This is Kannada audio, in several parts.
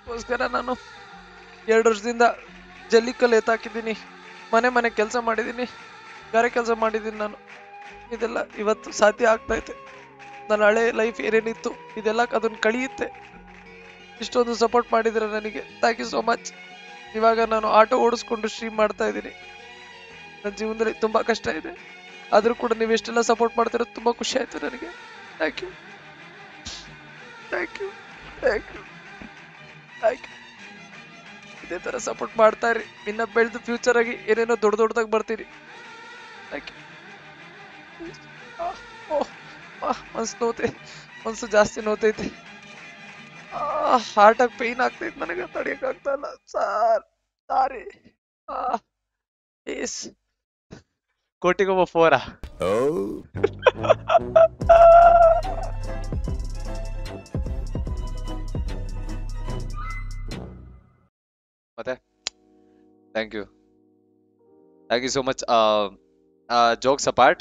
ಅದಕ್ಕೋಸ್ಕರ ನಾನು ಎರಡು ವರ್ಷದಿಂದ ಜಲ್ಲಿಕಲ್ಲು ಎತ್ತಾಕಿದ್ದೀನಿ ಮನೆ ಮನೆ ಕೆಲಸ ಮಾಡಿದ್ದೀನಿ ಗಾರೆ ಕೆಲಸ ಮಾಡಿದ್ದೀನಿ ನಾನು ಇದೆಲ್ಲ ಇವತ್ತು ಸಾಧ್ಯ ಆಗ್ತೈತೆ ನನ್ನ ಹಳೆ ಲೈಫ್ ಏನೇನಿತ್ತು ಇದೆಲ್ಲ ಅದನ್ನು ಕಳಿಯುತ್ತೆ ಇಷ್ಟೊಂದು ಸಪೋರ್ಟ್ ಮಾಡಿದ್ರೆ ನನಗೆ ಥ್ಯಾಂಕ್ ಯು ಸೋ ಮಚ್ ಇವಾಗ ನಾನು ಆಟೋ ಓಡಿಸ್ಕೊಂಡು ಸ್ಟ್ರೀಮ್ ಮಾಡ್ತಾ ಇದ್ದೀನಿ ನನ್ನ ಜೀವನದಲ್ಲಿ ತುಂಬ ಕಷ್ಟ ಇದೆ ಆದರೂ ಕೂಡ ನೀವು ಎಷ್ಟೆಲ್ಲ ಸಪೋರ್ಟ್ ಮಾಡ್ತಿರೋದು ತುಂಬ ಖುಷಿ ಆಯಿತು ನನಗೆ thank you thank you thank you thank you ಇದೇ ಥರ ಸಪೋರ್ಟ್ ಮಾಡ್ತಾ ಇರಿ ಇನ್ನ ಬೆಳೆದು ಫ್ಯೂಚರ್ ಆಗಿ ಏನೇನೋ ದೊಡ್ಡ ದೊಡ್ಡದಾಗಿ ಬರ್ತೀರಿ ಥ್ಯಾಂಕ್ ಯು ಮನ್ಸು ನೋತೆ ಮನ್ಸು ಜಾಸ್ತಿ ನೋತೈತೆ ಹಾರ್ಟಾಗಿ ಪೇಯ್ನ್ ಆಗ್ತೈತೆ ನನಗೆ ತಡಿಯಕ್ಕಾಗ್ತಾ ಇಲ್ಲ ಸಾರ್ ಸಾರಿ ಎಸ್ ಕೋಟಿಗೊಬ್ಬ ಫೋರಾ ಮತ್ತೆ thank you thank you so much jokes apart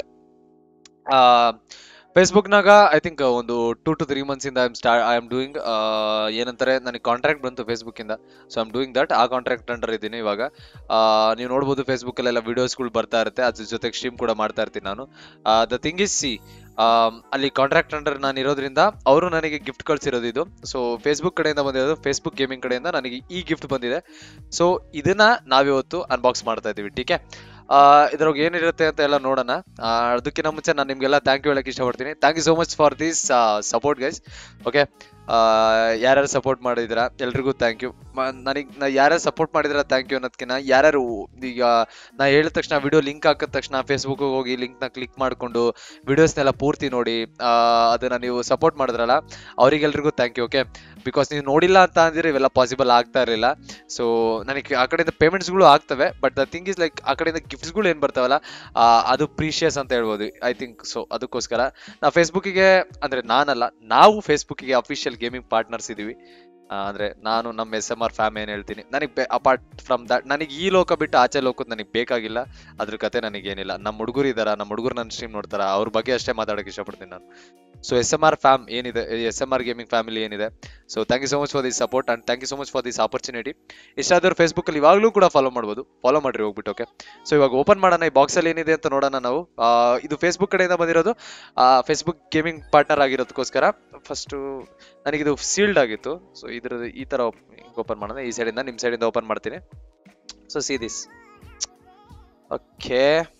ಫೇಸ್ಬುಕ್ನಾಗ ಐ ಥಿಂಕ್ ಒಂದು ಟೂ ಟು ತ್ರೀ ಮಂತ್ಸಿಂದ I am start I am doing ಏನಂತಾರೆ ನನಗೆ ಕಾಂಟ್ರಾಕ್ಟ್ ಬಂತು ಫೇಸ್ಬುಕ್ಕಿಂದ so I am doing that ಆ ಕಾಂಟ್ರಾಕ್ಟ್ ಅಂಡರ್ ಇದ್ದೀನಿ ಇವಾಗ ನೀವು ನೋಡ್ಬೋದು ಫೇಸ್ಬುಕ್ಕಲ್ಲೆಲ್ಲ ವೀಡಿಯೋಸ್ಗಳು ಬರ್ತಾ ಇರುತ್ತೆ ಅದ್ರ ಜೊತೆಗೆ ಸ್ಟ್ರೀಮ್ ಕೂಡ ಮಾಡ್ತಾ ಇರ್ತೀನಿ ನಾನು ದ ಥಿಂಗ್ ಇಸ್ ಸಿ ಅಲ್ಲಿ ಕಾಂಟ್ರಾಕ್ಟ್ ಅಂಡರ್ ನಾನು ಇರೋದ್ರಿಂದ ಅವರು ನನಗೆ ಗಿಫ್ಟ್ ಕಳ್ಸಿರೋದು ಇದು ಸೊ ಫೇಸ್ಬುಕ್ ಕಡೆಯಿಂದ ಬಂದಿರೋದು ಫೇಸ್ಬುಕ್ ಗೇಮಿಂಗ್ ಕಡೆಯಿಂದ ನನಗೆ ಈ ಗಿಫ್ಟ್ ಬಂದಿದೆ ಸೊ ಇದನ್ನ ನಾವಿವತ್ತು ಅನ್ಬಾಕ್ಸ್ ಮಾಡ್ತಾ ಇದ್ದೀವಿ ಟೀಕೆ ಇದ್ರೊಳಗೆ ಏನಿರುತ್ತೆ ಅಂತ ಎಲ್ಲ ನೋಡೋಣ ಆ, ಅದಕ್ಕಿಂತ ಮುಂಚೆ ನಾನು ನಿಮ್ಗೆಲ್ಲ ಥ್ಯಾಂಕ್ ಯು ಹೇಳಕ್ಕೆ ಇಷ್ಟಪಡ್ತೀನಿ thank you so much for this support guys okay ಯಾರ್ಯಾರು ಸಪೋರ್ಟ್ ಮಾಡಿದ್ದೀರಾ ಎಲ್ರಿಗೂ ಥ್ಯಾಂಕ್ ಯು ನನಗೆ ನಾ ಯಾರ್ಯಾರು ಸಪೋರ್ಟ್ ಮಾಡಿದಿರ ಥ್ಯಾಂಕ್ ಯು ಅನ್ನೋದಕ್ಕಿಂತ ಯಾರ್ಯಾರು ಈಗ ನಾ ಹೇಳಿದ ತಕ್ಷಣ ವಿಡಿಯೋ ಲಿಂಕ್ ಹಾಕಿದ ತಕ್ಷಣ ಫೇಸ್ಬುಕ್ ಹೋಗಿ ಲಿಂಕ್ನ ಕ್ಲಿಕ್ ಮಾಡಿಕೊಂಡು ವಿಡಿಯೋಸ್ನೆಲ್ಲ ಪೂರ್ತಿ ನೋಡಿ ಆ, ಅದನ್ನ ನೀವು ಸಪೋರ್ಟ್ ಮಾಡಿದ್ರಲ್ಲ ಅವರಿಗೆಲ್ರಿಗೂ ಥ್ಯಾಂಕ್ ಯು ಓಕೆ ಬಿಕಾಸ್ ನೀವು ನೋಡಿಲ್ಲ ಅಂತ ಅಂದಿದ್ರೆ ಇವೆಲ್ಲ ಪಾಸಿಬಲ್ ಆಗ್ತಾ ಇರಲಿಲ್ಲ ಸೊ ನನಗೆ ಆ ಕಡೆಯಿಂದ ಪೇಮೆಂಟ್ಸ್ಗಳು ಆಗ್ತವೆ but the thing is like ಆ ಕಡೆಯಿಂದ ಗಿಫ್ಟ್ಸ್ಗಳು ಏನು ಬರ್ತಾವಲ್ಲ ಆ, ಅದು ಪ್ರೀಶಿಯಸ್ ಅಂತ ಹೇಳ್ಬೋದು ಐ ಥಿಂಕ್ ಸೊ ಅದಕ್ಕೋಸ್ಕರ ನಾ ಫೇಸ್ಬುಕ್ಕಿಗೆ ಅಂದರೆ ನಾನಲ್ಲ ನಾವು ಫೇಸ್ಬುಕ್ಕಿಗೆ ಅಫಿಷಿಯಲ್ ಗೇಮಿಂಗ್ ಪಾರ್ಟ್ನರ್ಸ್ ಇದ್ದೀವಿ ಆ, ಅಂದ್ರೆ ನಾನು ನಮ್ಮ ಎಸ್ ಎಮ್ ಆರ್ ಫ್ಯಾಮ್ ಏನು ಹೇಳ್ತೀನಿ ನನಗೆ ಅಪಾರ್ಟ್ ಫ್ರಮ್ ದಟ್ ನನಗೆ ಈ ಲೋಕ ಬಿಟ್ಟು ಆಚೆ ಲೋಕದ ನನಗೆ ಬೇಕಾಗಿಲ್ಲ ಅದ್ರ ಕತೆ ನನಗೇನಿಲ್ಲ ನಮ್ಮ ಹುಡುಗರು ಇದಾರ ನಮ್ಮ ಹುಡುಗರು ನನ್ನ ಸ್ಟ್ರೀಮ್ ನೋಡ್ತಾರ ಅವ್ರ ಬಗ್ಗೆ ಅಷ್ಟೇ ಮಾತಾಡೋಕೆ ಇಷ್ಟಪಡ್ತೀನಿ ನಾನು so S M R fam ಏನಿದೆ S M R gaming family ಏನಿದೆ so thank you so much for this support and thank you so much for this opportunity ಇಷ್ಟಾದವ್ರು ಫೇಸ್ಬುಕ್ಕಲ್ಲಿ ಇವಾಗಲೂ ಕೂಡ ಫಾಲೋ ಮಾಡ್ಬೋದು ಫಾಲೋ ಮಾಡ್ರಿ ಹೋಗ್ಬಿಟ್ಟು ಓಕೆ ಸೊ ಇವಾಗ ಓಪನ್ ಮಾಡೋಣ ಈ ಬಾಕ್ಸಲ್ಲಿ ಏನಿದೆ ಅಂತ ನೋಡೋಣ ನಾವು ಆ, ಇದು ಫೇಸ್ಬುಕ್ ಕಡೆಯಿಂದ ಬಂದಿರೋದು ಫೇಸ್ಬುಕ್ ಗೇಮಿಂಗ್ ಪಾರ್ಟ್ನರ್ ಆಗಿರೋದಕ್ಕೋಸ್ಕರ ಫಸ್ಟು ನನಗಿದು ಸೀಲ್ಡ್ ಆಗಿತ್ತು ಸೊ ಇದ್ರದ್ದು ಈ ಥರ ಓಪನ್ ಮಾಡೋಣ ಈ ಸೈಡಿಂದ ನಿಮ್ಮ ಸೈಡಿಂದ ಓಪನ್ ಮಾಡ್ತೀನಿ ಸೊ ಸಿ ದಿಸ್ ಓಕೆ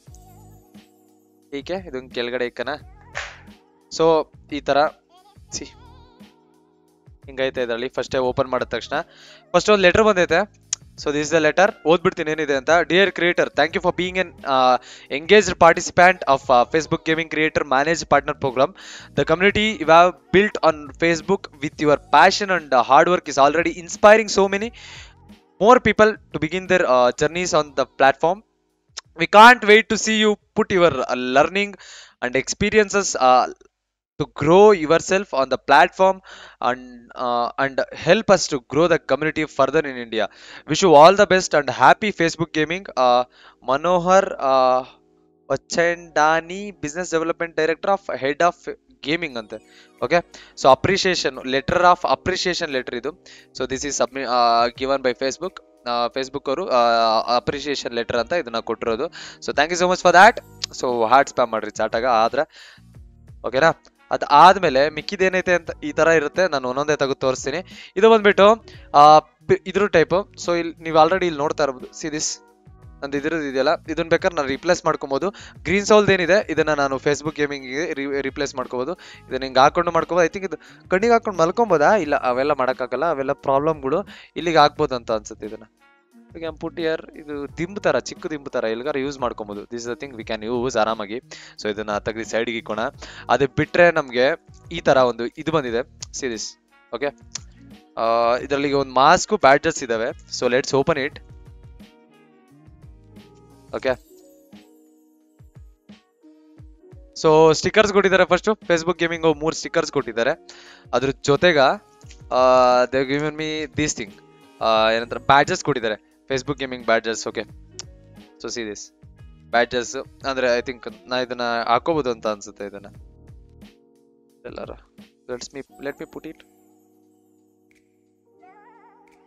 ಹೀಗೆ ಇದೊಂದು ಕೆಳಗಡೆ ಇಕ್ಕನ ಸೊ ಈ ಥರ ಸಿ ಹಿಂಗೈತೆ ಇದರಲ್ಲಿ ಫಸ್ಟೇ ಓಪನ್ ಮಾಡಿದ ತಕ್ಷಣ ಫಸ್ಟ್ ಒಂದು ಲೆಟರ್ ಬಂದೈತೆ ಸೊ ದಿಸ್ ದ ಲೆಟರ್ ಓದ್ಬಿಡ್ತೀನಿ ಏನಿದೆ ಅಂತ dear creator thank you for being an engaged participant of Facebook gaming creator manage partner program the community you have built on Facebook with your passion and hard work is already inspiring so many more people to begin their uh, journeys on the platform we can't wait to see you put your uh, learning and experiences uh, to grow yourself on the platform and uh, and help us to grow the community further in india wish you all the best and happy facebook gaming uh, manohar uh, Vachandani business development director of head of gaming ಅಂತೆ okay so appreciation letter of appreciation letter ಇದು so this is submit given by Facebook Facebook ಅವರು ಅಪ್ರಿಷಿಯೇಷನ್ ಲೆಟರ್ ಅಂತ ಇದನ್ನ ಕೊಟ್ಟಿರೋದು so thank you so much for that so heart spam ಮಾಡ್ರಿ ಚಾಟಾಗ ಆದ್ರೆ ಓಕೆನಾ ಅದು ಆದ್ಮೇಲೆ ಮಿಕ್ಕಿದೇನೈತೆ ಅಂತ ಈ ತರ ಇರುತ್ತೆ ನಾನು ಒಂದೊಂದೇ ತೆಗೆದು ತೋರಿಸ್ತೀನಿ ಇದು ಬಂದ್ಬಿಟ್ಟು ಆ, ಬಿ- ಇದ್ರ ಟೈಪ್ ಸೊ ಇಲ್ಲಿ ನೀವು ಆಲ್ರೆಡಿ ಇಲ್ಲಿ ನೋಡ್ತಾ ಇರ್ಬೋದು ಸಿ ದಿಸ್ ನಂದು ಇದ್ರದ್ದು ಇದೆಯಲ್ಲ ಇದನ್ನ ಬೇಕಾದ್ರೆ ನಾನು ರಿಪ್ಲೇಸ್ ಮಾಡ್ಕೊಬೋದು ಗ್ರೀನ್ ಸೌಲ್ದ್ ಏನಿದೆ ಇದನ್ನ ನಾನು ಫೇಸ್ಬುಕ್ ಗೇಮಿಂಗಿಗೆ ರಿಪ್ಲೇಸ್ ಮಾಡ್ಕೋಬೋದು ಇದನ್ನ ಹಿಂಗೆ ಹಾಕೊಂಡು ಮಾಡ್ಕೋಬೋದು ಐ ಥಿಂಕ್ ಇದು ಕಣ್ಣಿಗೆ ಹಾಕೊಂಡು ಮಲ್ಕೊಬೋದಾ ಇಲ್ಲ ಅವೆಲ್ಲ ಮಾಡೋಕ್ಕಾಗಲ್ಲ ಅವೆಲ್ಲ ಪ್ರಾಬ್ಲಮ್ಗಳು ಇಲ್ಲಿಗೆ ಹಾಕ್ಬೋದು ಅಂತ ಅನ್ಸುತ್ತೆ ಇದನ್ನ ಈಗ ಪುಟ್ ಇಯರ್ ಇದು ದಿಂಬು ಥರ ಚಿಕ್ಕ ದಿಂಬು ಥರ ಎಲ್ಗಾರ ಯೂಸ್ ಮಾಡ್ಕೊಬೋದು this the thing we can use ಆರಾಮಾಗಿ ಸೊ ಇದನ್ನ ತೆಗೆದು ಸೈಡ್ಗೆ ಇಕ್ಕೋಣ ಅದು ಬಿಟ್ಟರೆ ನಮಗೆ ಈ ಥರ ಒಂದು ಇದು ಬಂದಿದೆ ಸಿ ದಿಸ್ ಓಕೆ ಇದರಲ್ಲಿ ಒಂದು ಮಾಸ್ಕು ಬ್ಯಾಡ್ಜಸ್ ಇದಾವೆ so let's open it okay so stickers ಕೊಟ್ಟಿದ್ದಾರೆ ಫಸ್ಟ್ ಫೇಸ್ಬುಕ್ ಗೇಮಿಂಗ್ ಮೂರು ಸ್ಟಿಕ್ಕರ್ಸ್ ಕೊಟ್ಟಿದ್ದಾರೆ ಅದ್ರ ಜೊತೆಗ they given me these thing ಏನಂತಾರೆ ಬ್ಯಾಡ್ಜಸ್ ಕೊಟ್ಟಿದ್ದಾರೆ Facebook gaming badges okay so see this badges ಅಂದ್ರೆ ಐ ಥಿಂಕ್ ನಾ ಇದನ್ನ ಹಾಕೋಬಹುದು ಅಂತ ಅನ್ಸುತ್ತೆ ಇದನ್ನ ಎಲ್ಲಾರ let's me let me put it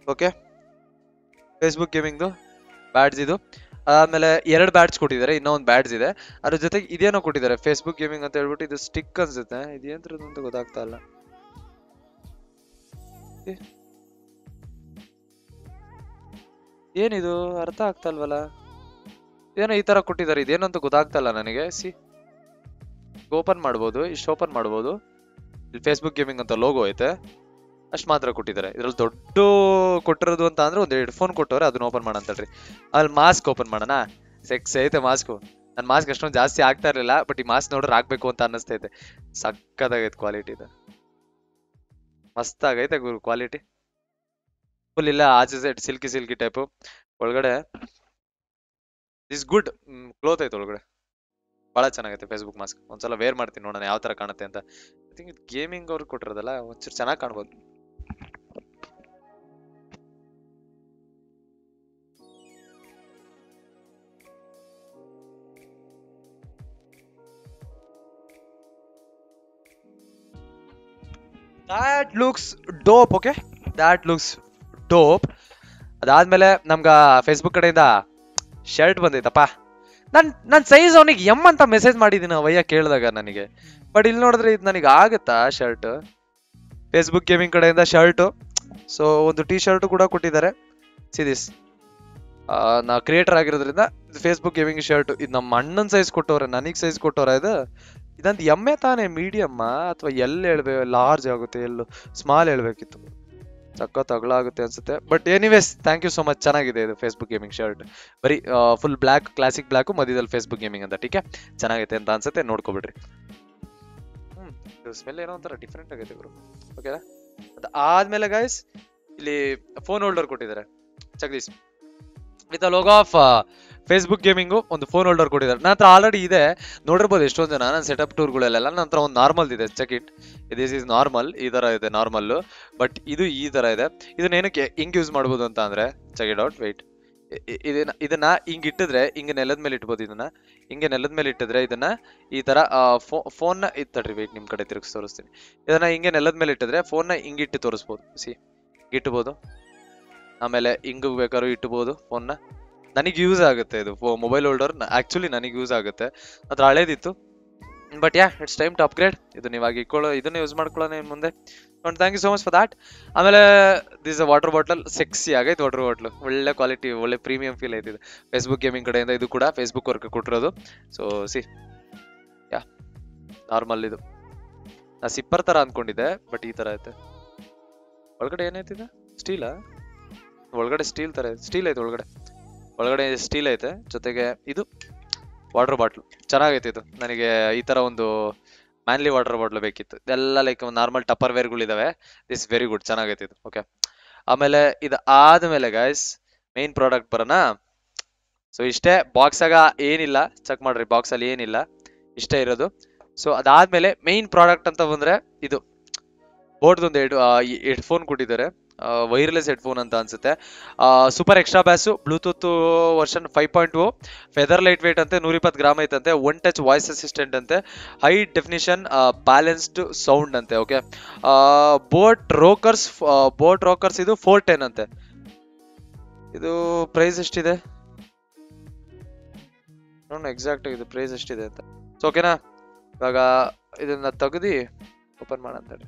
okay Facebook ಗೇಮಿಂಗ್ದು ಬ್ಯಾಡ್ಸ್ ಇದು ಆಮೇಲೆ ಎರಡು ಬ್ಯಾಡ್ಸ್ ಕೊಟ್ಟಿದ್ದಾರೆ ಇನ್ನೂ ಒಂದು ಬ್ಯಾಡ್ಸ್ ಇದೆ ಅದ್ರ ಜೊತೆಗೆ ಇದೇನೋ ಕೊಟ್ಟಿದ್ದಾರೆ ಫೇಸ್ಬುಕ್ ಗೇಮಿಂಗ್ ಅಂತ ಹೇಳ್ಬಿಟ್ಟು ಇದು ಸ್ಟಿಕ್ ಅನ್ಸುತ್ತೆ ಇದೇಂತ್ರದ್ದು ಅಂತ ಗೊತ್ತಾಗ್ತಾ ಇಲ್ಲ ಏ. ಏನಿದು ಅರ್ಥ ಆಗ್ತಾ ಇಲ್ವಲ್ಲ ಏನೋ ಈ ತರ ಕೊಟ್ಟಿದ್ದಾರೆ ಇದೇನು ಅಂತ ಗೊತ್ತಾಗ್ತಾ ಇಲ್ಲ ನನಗೆ ಸಿ ಓಪನ್ ಮಾಡ್ಬೋದು ಇಷ್ಟು ಓಪನ್ ಮಾಡ್ಬೋದು ಇಲ್ಲಿ ಫೇಸ್ಬುಕ್ ಗೇಮಿಂಗ್ ಅಂತ ಲೋಗೋ ಐತೆ ಅಷ್ಟು ಮಾತ್ರ ಕೊಟ್ಟಿದ್ದಾರೆ ಇದ್ರಲ್ಲಿ ದೊಡ್ಡ ಕೊಟ್ಟಿರೋದು ಅಂತ ಅಂದ್ರೆ ಒಂದು ಹೆಡ್ಫೋನ್ ಕೊಟ್ಟವ್ರೆ ಅದನ್ನ ಓಪನ್ ಮಾಡಂತಲ್ರಿ ಅಲ್ಲಿ ಮಾಸ್ಕ್ ಓಪನ್ ಮಾಡೋಣ ಸೆಕ್ಸ್ ಐತೆ ಮಾಸ್ಕು ನನ್ನ ಮಾಸ್ಕ್ ಅಷ್ಟೊಂದು ಜಾಸ್ತಿ ಆಗ್ತಾ ಇರಲಿಲ್ಲ ಬಟ್ ಈ ಮಾಸ್ಕ್ ನೋಡ್ರೆ ಹಾಕ್ಬೇಕು ಅಂತ ಅನ್ನಿಸ್ತೈತೆ ಸಕ್ಕತ್ತಾಗೈತೆ ಕ್ವಾಲಿಟಿ ಇದು ಮಸ್ತ್ ಆಗೈತೆ ಗುರು ಕ್ವಾಲಿಟಿ ಫುಲ್ ಇಲ್ಲ ಆಚೆ ಸೈಡ್ ಸಿಲ್ಕಿ ಸಿಲ್ಕಿ ಟೈಪು ಒಳಗಡೆ ಇಸ್ ಗುಡ್ ಕ್ಲೋತ್ ಐತೆ ಒಳಗಡೆ ಭಾಳ ಚೆನ್ನಾಗೈತೆ ಫೇಸ್ಬುಕ್ ಮಾಸ್ಕ್ ಒಂದ್ಸಲ ವೇರ್ ಮಾಡ್ತೀನಿ ನೋಡೋಣ ಯಾವ ಥರ ಕಾಣುತ್ತೆ ಅಂತ ಐ ಥಿಂಕ್ ಇದು ಗೇಮಿಂಗ್ ಅವ್ರು ಕೊಟ್ಟಿರೋದಲ್ಲ ಒಂಚೂರು ಚೆನ್ನಾಗಿ ಕಾಣ್ಬೋದು that looks dope okay that looks dope ಅದಾದ್ಮೇಲೆ ನಮ್ಗ ಫೇಸ್ಬುಕ್ ಕಡೆಯಿಂದ ಶರ್ಟ್ ಬಂದೈತಪ್ಪ ನನ್ ನನ್ನ ಸೈಜ್ ಅವನಿಗೆ ಎಮ್ ಅಂತ ಮೆಸೇಜ್ ಮಾಡಿದ್ದೀನಿ ಅವಯ್ಯ ಕೇಳಿದಾಗ ನನಗೆ ಬಟ್ ಇಲ್ಲಿ ನೋಡಿದ್ರೆ ಇದು ನನಗೆ ಆಗುತ್ತಾ ಶರ್ಟ್ ಫೇಸ್ಬುಕ್ ಗೇಮಿಂಗ್ ಕಡೆಯಿಂದ ಶರ್ಟು ಸೊ ಒಂದು ಟಿ ಶರ್ಟ್ ಕೂಡ ಕೊಟ್ಟಿದ್ದಾರೆ ಸಿದಿಸ್ ನಾ ಕ್ರಿಯೇಟರ್ ಆಗಿರೋದ್ರಿಂದ ಫೇಸ್ಬುಕ್ ಗೇಮಿಂಗ್ ಶರ್ಟ್ ಇದು ನಮ್ಮ ಅಣ್ಣನ ಸೈಜ್ ಕೊಟ್ಟವ್ರೆ ನನಗೆ ಸೈಜ್ ಕೊಟ್ಟವ್ರೆ ಇದು ಇದಂತ ಎಮ್ಮೆ ತಾನೇ ಮೀಡಿಯಮ್ಮ ಅಥವಾ ಎಲ್ಲಿ ಹೇಳ್ಬೇಕು ಲಾರ್ಜ್ ಆಗುತ್ತೆ ಎಲ್ಲು ಸ್ಮಾಲ್ ಹೇಳ್ಬೇಕಿತ್ತು ಸಖತ್ ಅಗಲ ಆಗುತ್ತೆ ಅನ್ಸುತ್ತೆ but anyways thank you so much ಚೆನ್ನಾಗಿದೆ ಇದು ಫೇಸ್ಬುಕ್ ಗೇಮಿಂಗ್ ಶರ್ಟ್ ಬರೀ ಫುಲ್ ಬ್ಲ್ಯಾಕ್ ಕ್ಲಾಸಿಕ್ ಬ್ಲ್ಯಾಕು ಮಧ್ಯದಲ್ಲಿ ಫೇಸ್ಬುಕ್ ಗೇಮಿಂಗ್ ಅಂತ ಟೀಕೆ ಚೆನ್ನಾಗೈತೆ ಅಂತ ಅನ್ಸುತ್ತೆ ನೋಡ್ಕೊಬಿಡ್ರಿ ಹ್ಮ್ ಸ್ಮೆಲ್ ಏನೋ ಒಂಥರ ಡಿಫ್ರೆಂಟ್ ಆಗೈತೆ ಗುರು ಓಕೆನಾ ಅದಾದ್ಮೇಲೆ ಗೈಸ್ ಇಲ್ಲಿ ಫೋನ್ ಹೋಲ್ಡರ್ ಕೊಟ್ಟಿದ್ದಾರೆ check this with a logo of Facebook gaming ಒಂದು ಫೋನ್ ಹೋಲ್ಡರ್ ಕೊಟ್ಟಿದ್ದಾರೆ ನನ್ನ ಹತ್ರ ಆಲ್ರೆಡಿ ಇದೆ ನೋಡಿರ್ಬೋದು ಎಷ್ಟೊಂದು ಜನ ನನ್ನ ಸೆಟಪ್ ಟೂರ್ಗಳೆಲ್ಲ ನನ್ನ ಹತ್ರ ಒಂದು ನಾರ್ಮಲ್ ಇದೆ check it this is normal ಈ ಥರ ಇದೆ ನಾರ್ಮಲ್ಲು ಬಟ್ ಇದು ಈ ಥರ ಇದೆ ಇದನ್ನ ಏನಕ್ಕೆ ಹಿಂಗ್ ಯೂಸ್ ಮಾಡ್ಬೋದು ಅಂತ ಅಂದ್ರೆ ಚೆಕ್ ಇಟ್ ಔಟ್ ವೆಯ್ಟ್ ಇದನ್ನ ಇದನ್ನ ಹಿಂಗ್ ಇಟ್ಟಿದ್ರೆ ಹಿಂಗೆ ನೆಲದ ಮೇಲೆ ಇಟ್ಬೋದು ಇದನ್ನ ಹಿಂಗೆ ನೆಲದ ಮೇಲೆ ಇಟ್ಟಿದ್ರೆ ಇದನ್ನ ಈ ತರ ಫೋನ್ನ ಇತ್ತಡ್ರಿ ವೆಯ್ಟ್ ನಿಮ್ ಕಡೆ ತಿರುಗಿಸಿ ತೋರಿಸ್ತೀನಿ ಇದನ್ನ ಹಿಂಗೆ ನೆಲದ ಮೇಲೆ ಇಟ್ಟಿದ್ರೆ ಫೋನ್ನ ಹಿಂಗಿಟ್ಟು ತೋರಿಸ್ಬೋದು ಸಿ ಇಟ್ಬೋದು ಆಮೇಲೆ ಹಿಂಗ್ ಬೇಕಾದ್ರೂ ಇಟ್ಬೋದು ಫೋನ್ನ ನನಗೆ ಯೂಸ್ ಆಗುತ್ತೆ ಇದು ಮೊಬೈಲ್ ಹೋಲ್ಡರ್ ಆಕ್ಚುಲಿ ನನಗೆ ಯೂಸ್ ಆಗುತ್ತೆ ಅದ್ರ ಹಳೇದಿತ್ತು but yeah it's time to upgrade ಇದು ನೀವಾಗ ಇಟ್ಕೊಳ್ಳೋ ಇದನ್ನ ಯೂಸ್ ಮಾಡ್ಕೊಳ್ಳೋಣ ಇನ್ ಮುಂದೆ thank you so much for that ಆಮೇಲೆ ದಿಸ್ ವಾಟರ್ ಬಾಟಲ್ ಸೆಕ್ಸಿ ಆಗೈತೆ ವಾಟರ್ ಬಾಟ್ಲು ಒಳ್ಳೆ ಕ್ವಾಲಿಟಿ ಒಳ್ಳೆ ಪ್ರೀಮಿಯಂ ಫೀಲ್ ಐತೆ ಇದು ಫೇಸ್ಬುಕ್ ಗೇಮಿಂಗ್ ಕಡೆಯಿಂದ ಇದು ಕೂಡ ಫೇಸ್ಬುಕ್ ವರ್ಕ್ ಕೊಟ್ಟಿರೋದು ಸೊ ಸಿ ಯಾ ನಾರ್ಮಲ್ ಇದು ನಾ ಸಿಪ್ಪರ್ ತರ ಅನ್ಕೊಂಡಿದ್ದೆ ಬಟ್ ಈ ತರ ಐತೆ ಒಳಗಡೆ ಏನೈತಿದೆ ಸ್ಟೀಲಾ ಒಳಗಡೆ ಸ್ಟೀಲ್ ತರ ಸ್ಟೀಲ್ ಐತೆ ಒಳಗಡೆ ಒಳಗಡೆ ಸ್ಟೀಲ್ ಐತೆ ಜೊತೆಗೆ ಇದು ವಾಟರ್ ಬಾಟ್ಲು ಚೆನ್ನಾಗೈತೆ ಇದು ನನಗೆ ಈ ತರ ಒಂದು ಮ್ಯಾನ್ಲಿ ವಾಟರ್ ಬಾಟ್ಲು ಬೇಕಿತ್ತು ಇದೆಲ್ಲ ಲೈಕ್ ನಾರ್ಮಲ್ ಟಪ್ಪರ್ ವೇರ್ಗಳಿದಾವೆ ದಿಸ್ ವೆರಿ ಗುಡ್ ಚೆನ್ನಾಗೈತೆ ಇದು ಓಕೆ ಆಮೇಲೆ ಇದು ಆದ್ಮೇಲೆ ಗೈಸ್ ಮೇನ್ ಪ್ರಾಡಕ್ಟ್ ಬರೋಣ ಸೊ ಇಷ್ಟೇ ಬಾಕ್ಸ್ ಆಗ ಏನಿಲ್ಲ ಚೆಕ್ ಮಾಡ್ರಿ ಬಾಕ್ಸ್ ಅಲ್ಲಿ ಏನಿಲ್ಲ ಇಷ್ಟೇ ಇರೋದು ಸೊ ಅದಾದ್ಮೇಲೆ ಮೇನ್ ಪ್ರಾಡಕ್ಟ್ ಅಂತ ಬಂದ್ರೆ ಇದು ಬೋರ್ಡ್ದೊಂದು ಹೆಡ್ ಹೆಡ್ಫೋನ್ ಕೊಟ್ಟಿದ್ದಾರೆ ವೈರ್ಲೆಸ್ ಹೆಡ್ಫೋನ್ ಅಂತ ಅನ್ಸುತ್ತೆ super extra bass Bluetooth version five point two feather light weight ಅಂತೆ ನೂರಿಪ್ಪತ್ತು ಗ್ರಾಮ್ ಐತಂತೆ ಒನ್ ಟಚ್ ವಾಯ್ಸ್ ಅಸಿಸ್ಟೆಂಟ್ ಅಂತೆ ಹೈ ಡೆಫಿನಿಷನ್ ಬ್ಯಾಲೆನ್ಸ್ಡ್ ಸೌಂಡ್ ಅಂತೆ okay boAt Rockerz boAt Rockerz ಇದು ಫೋರ್ ಟೆನ್ ಅಂತೆ ಇದು ಪ್ರೈಸ್ ಎಷ್ಟಿದೆ ನೋಡೋಣ ಎಕ್ಸಾಕ್ಟ್ ಇದು ಪ್ರೈಸ್ ಎಷ್ಟಿದೆ ಅಂತ ಸೊ ಓಕೆನಾ ಇವಾಗ ಇದನ್ನ ತೆಗ್ದು ಓಪನ್ ಮಾಡಂತ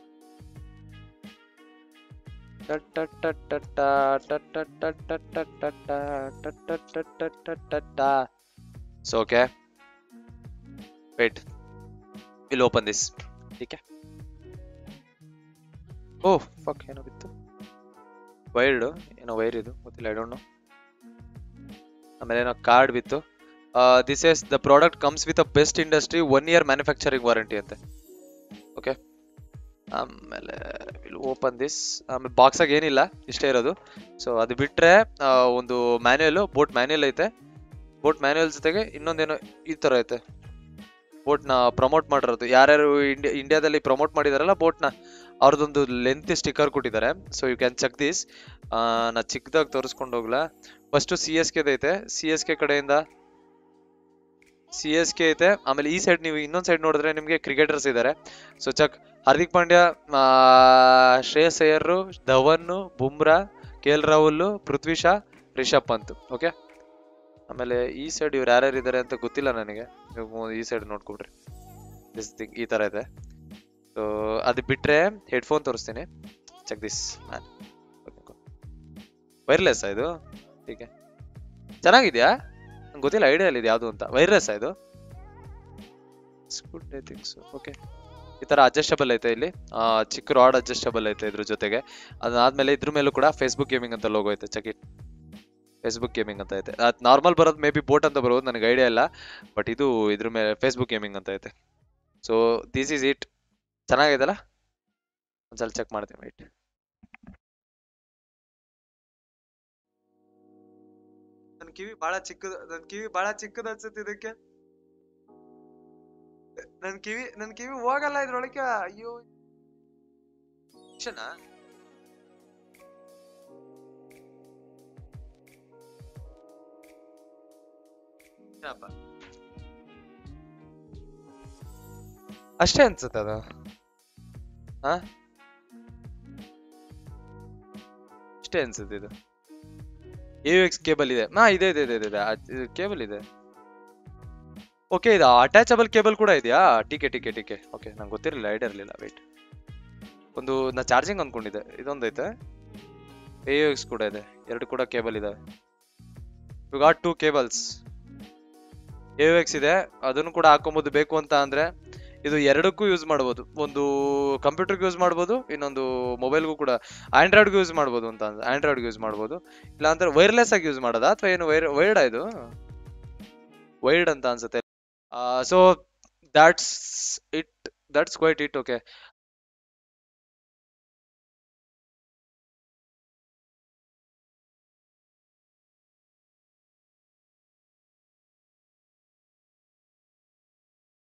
so okay wait will open this ಟೀಕೆ ಓ ಫಕ್ ಏನೋ ಬಿತ್ತು ವೈರ್ಡ್ ಏನೋ ವೈರ್ ಇದು ಗೊತ್ತಿಲ್ಲ ಐ ಡೋಂಟ್ ನೋ ಆಮೇಲೆ ಏನೋ ಕಾರ್ಡ್ ಬಿತ್ತು this is the product comes with a best industry one year manufacturing warranty ಅಂತೆ ಓಕೆ ಆಮೇಲೆ ವಿಲ್ ಓಪನ್ ದಿಸ್ ಆಮೇಲೆ ಬಾಕ್ಸ್ ಆಗಿ ಏನಿಲ್ಲ ಇಷ್ಟೇ ಇರೋದು ಸೊ ಅದು ಬಿಟ್ರೆ ಆ, ಒಂದು ಮ್ಯಾನ್ಯಲ್ ಬೋಟ್ ಮ್ಯಾನ್ಯಲ್ ಐತೆ ಬೋಟ್ ಮ್ಯಾನ್ಯಲ್ ಜೊತೆಗೆ ಇನ್ನೊಂದೇನೋ ಈ ತರ ಐತೆ ಬೋಟ್ನ ಪ್ರಮೋಟ್ ಮಾಡಿರೋದು ಯಾರ್ಯಾರು ಇಂಡಿಯಾ ಇಂಡಿಯಾದಲ್ಲಿ ಪ್ರಮೋಟ್ ಮಾಡಿದಾರಲ್ಲ ಬೋಟ್ನ ಅವ್ರದ್ದೊಂದು ಲೆಂತ್ ಸ್ಟಿಕ್ಕರ್ ಕೊಟ್ಟಿದ್ದಾರೆ so you can check this ನಾ ಚಿಕ್ಕದಾಗಿ ತೋರಿಸ್ಕೊಂಡು ಹೋಗ್ಲಾ ಫಸ್ಟ್ ಸಿ ಎಸ್ ಕೆ ಐತೆ ಸಿ ಎಸ್ ಕೆ ಕಡೆಯಿಂದ ಸಿ ಎಸ್ ಕೆ ಐತೆ ಆಮೇಲೆ ಈ ಸೈಡ್ ನೀವು ಇನ್ನೊಂದ್ ಸೈಡ್ ನೋಡಿದ್ರೆ ನಿಮಗೆ ಕ್ರಿಕೆಟರ್ಸ್ ಇದ್ದಾರೆ ಸೊ ಚಕ್ ಹಾರ್ದಿಕ್ ಪಾಂಡ್ಯ ಆ, Shreyas Iyer Dhawan Bumrah K L Rahul Prithvi Shaw Rishabh Pant okay ಆಮೇಲೆ ಈ ಸೈಡ್ ಇವ್ರು ಯಾರ್ಯಾರು ಇದ್ದಾರೆ ಅಂತ ಗೊತ್ತಿಲ್ಲ ನನಗೆ ನೀವು ಈ ಸೈಡ್ ನೋಡ್ಕೊಡ್ರಿ ದಿಸ್ ಥಿಂಗ್ ಈ ತರ ಇದೆ ಸೊ ಅದು ಬಿಟ್ರೆ ಹೆಡ್ಫೋನ್ ತೋರಿಸ್ತೀನಿ ಚೆಕ್ ದಿಸ್ ಮ್ಯಾನ್ ವೈರ್ಲೆಸ್ ಇದು ಹೀಗೆ ಚೆನ್ನಾಗಿದ್ಯಾ ನಂಗೆ ಗೊತ್ತಿಲ್ಲ ಐಡಿಯಾ ಇದೆ ಯಾವುದು ಅಂತ ವೈರ್ಲೆಸ್ ಇದು ಗುಡ್ ಐ ಥಿಂಕ್ಸ್ ಓಕೆ ಈ ತರ ಅಡ್ಜಸ್ಟಬಲ್ ಐತೆ ಇಲ್ಲಿ ಆ, ಚಿಕ್ಕ ರಾಡ್ ಅಡ್ಜಸ್ಟಬಲ್ ಐತೆ ಇದ್ರ ಜೊತೆಗೆ ಅದಾದ್ಮೇಲೆ ಇದ್ರ ಮೇಲೂ ಕೂಡ ಫೇಸ್ಬುಕ್ ಗೇಮಿಂಗ್ ಅಂತ ಲೋಗೋ ಐತೆ ಚೆಕ್ ಇಟ್ ಫೇಸ್ಬುಕ್ ಗೇಮಿಂಗ್ ಅಂತ ಐತೆ ಅದು ನಾರ್ಮಲ್ ಬರೋದು ಮೇ ಬಿ ಬೋಟ್ ಅಂತ ಬರೋದು ನನಗೆ ಐಡಿಯಾ ಇಲ್ಲ ಬಟ್ ಇದು ಇದ್ರ ಮೇಲೆ ಫೇಸ್ಬುಕ್ ಗೇಮಿಂಗ್ ಅಂತ ಐತೆ ಸೊ ದಿಸ್ ಈಸ್ ಇಟ್ ಚೆನ್ನಾಗಿದೆಲ್ಲ ಒಂದ್ಸಲ ಚೆಕ್ ಮಾಡ್ತೀನಿ ವೈಟ್ ನನ್ ಕಿವಿ ಬಹಳ ಚಿಕ್ಕದ ನನ್ ಕಿವಿ ಬಹಳ ಚಿಕ್ಕದ ಅನ್ಸುತ್ತೆ ಇದಕ್ಕೆ ನನ್ ಕಿವಿ ನನ್ ಕಿವಿ ಹೋಗಲ್ಲ ಇದ್ರೊಳಗೆ ಅಯ್ಯೋ ಕ್ಷಣ ಏನಪ್ಪ? ಅಷ್ಟೇ ಅನ್ಸುತ್ತೆ ಅದು ಹಾ ಅಷ್ಟೇ ಅನ್ಸುತ್ತೆ ಇದು ಎ ಎಕ್ಸ್ ಕೇಬಲ್ ಇದೆ ಹಾ ಇದೆ ಇದೆ ಇದೆ ಇದೆ ಇದೆ ಕೇಬಲ್ ಇದೆ ಓಕೆ ಇದು ಅಟ್ಯಾಚಬಲ್ ಕೇಬಲ್ ಕೂಡ ಇದೆಯಾ ಟಿಕೆ ಟಿಕೆ ಟಿಕೆ ಓಕೆ ನಂಗೆ ಗೊತ್ತಿರಲಿಲ್ಲ ಐಡಿಯಾ ಇರಲಿಲ್ಲ ವೇಟ್ ಒಂದು ನಾ ಚಾರ್ಜಿಂಗ್ ಅನ್ಕೊಂಡಿದ್ದೆ ಇದೊಂದೈತೆ ಎ ಎಕ್ಸ್ ಕೂಡ ಇದೆ ಎರಡು ಕೂಡ ಕೇಬಲ್ ಇದೆ you got two cables A X ಇದೆ ಅದನ್ನು ಕೂಡ ಹಾಕೊಬೋದು ಬೇಕು ಅಂತ ಅಂದ್ರೆ ಇದು ಎರಡಕ್ಕೂ ಯೂಸ್ ಮಾಡ್ಬೋದು ಒಂದು ಕಂಪ್ಯೂಟರ್ಗೆ ಯೂಸ್ ಮಾಡ್ಬೋದು ಇನ್ನೊಂದು ಮೊಬೈಲ್ಗೂ ಕೂಡ ಆಂಡ್ರಾಯ್ಡ್ಗೂ ಯೂಸ್ ಮಾಡ್ಬೋದು ಅಂತ ಅಂದ್ರೆ ಆಂಡ್ರಾಯ್ಡ್ಗೆ ಯೂಸ್ ಮಾಡ್ಬೋದು ಇಲ್ಲ ಅಂದ್ರೆ ವೈರ್ಲೆಸ್ ಆಗಿ ಯೂಸ್ ಮಾಡೋದಾ ಅಥವಾ ಏನು ವೈರ್ ವೈರ್ಡ್ ಇದು ವೈರ್ಡ್ ಅಂತ ಅನ್ಸುತ್ತೆ so that's it that's quite it okay